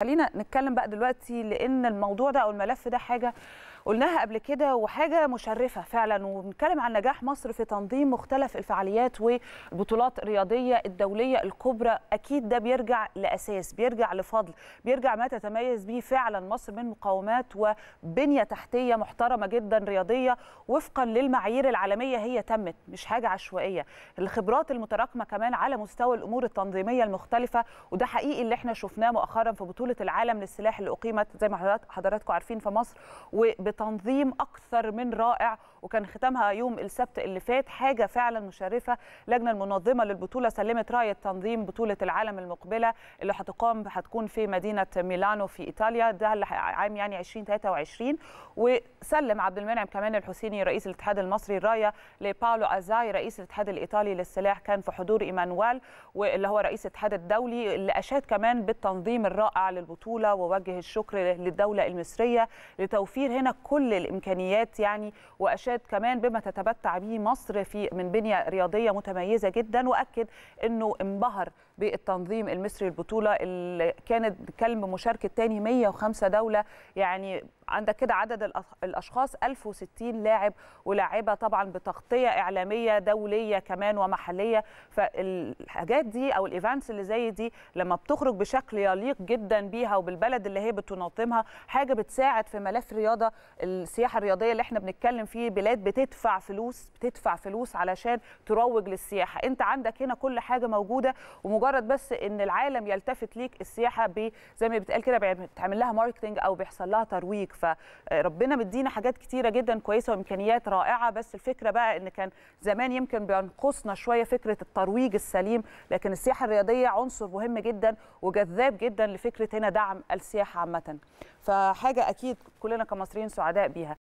خلينا نتكلم بقى دلوقتي لان الموضوع ده او الملف ده حاجه قلناها قبل كده وحاجه مشرفه فعلا وبنتكلم عن نجاح مصر في تنظيم مختلف الفعاليات والبطولات الرياضيه الدوليه الكبرى اكيد ده بيرجع لاساس بيرجع لفضل بيرجع ما تتميز به فعلا مصر من مقومات وبنيه تحتيه محترمه جدا رياضيه وفقا للمعايير العالميه هي تمت مش حاجه عشوائيه الخبرات المتراكمه كمان على مستوى الامور التنظيميه المختلفه وده حقيقي اللي احنا شفناه مؤخرا في بطوله العالم للسلاح اللي اقيمت زي ما حضراتكم عارفين في مصر وبتنظيم اكثر من رائع وكان ختامها يوم السبت اللي فات حاجه فعلا مشرفه اللجنه المنظمه للبطوله سلمت رايه تنظيم بطوله العالم المقبله اللي هتقام هتكون في مدينه ميلانو في ايطاليا ده اللي عام يعني 2023 وسلم عبد المنعم كمان الحسيني رئيس الاتحاد المصري الرايه لباولو ازاي رئيس الاتحاد الايطالي للسلاح كان في حضور ايمانويل واللي هو رئيس الاتحاد الدولي اللي اشاد كمان بالتنظيم الرائع للبطوله ووجه الشكر للدوله المصريه لتوفير هنا كل الامكانيات يعني واشاد كمان بما تتمتع به مصر في من بنيه رياضيه متميزه جدا واكد انه انبهر بالتنظيم المصري للبطوله اللي كانت بتتكلم بمشاركه تاني 105 دوله يعني عندك كده عدد الاشخاص 1060 لاعب ولاعبه طبعا بتغطيه اعلاميه دوليه كمان ومحليه فالحاجات دي او الايفنتس اللي زي دي لما بتخرج بشكل يليق جدا بيها وبالبلد اللي هي بتنظمها حاجه بتساعد في ملف الرياضه السياحه الرياضيه اللي احنا بنتكلم فيه بلاد بتدفع فلوس بتدفع فلوس علشان تروج للسياحه انت عندك هنا كل حاجه موجوده ومجرد بس ان العالم يلتفت ليك السياحه زي ما بيتقال كده بتعمل لها ماركتنج او بيحصل لها ترويج فربنا مدينا حاجات كتيره جدا كويسه وامكانيات رائعه بس الفكره بقى ان كان زمان يمكن بينقصنا شويه فكره الترويج السليم لكن السياحه الرياضيه عنصر مهم جدا وجذاب جدا لفكره هنا دعم السياحه عامه فحاجه اكيد كلنا كمصريين سعداء بيها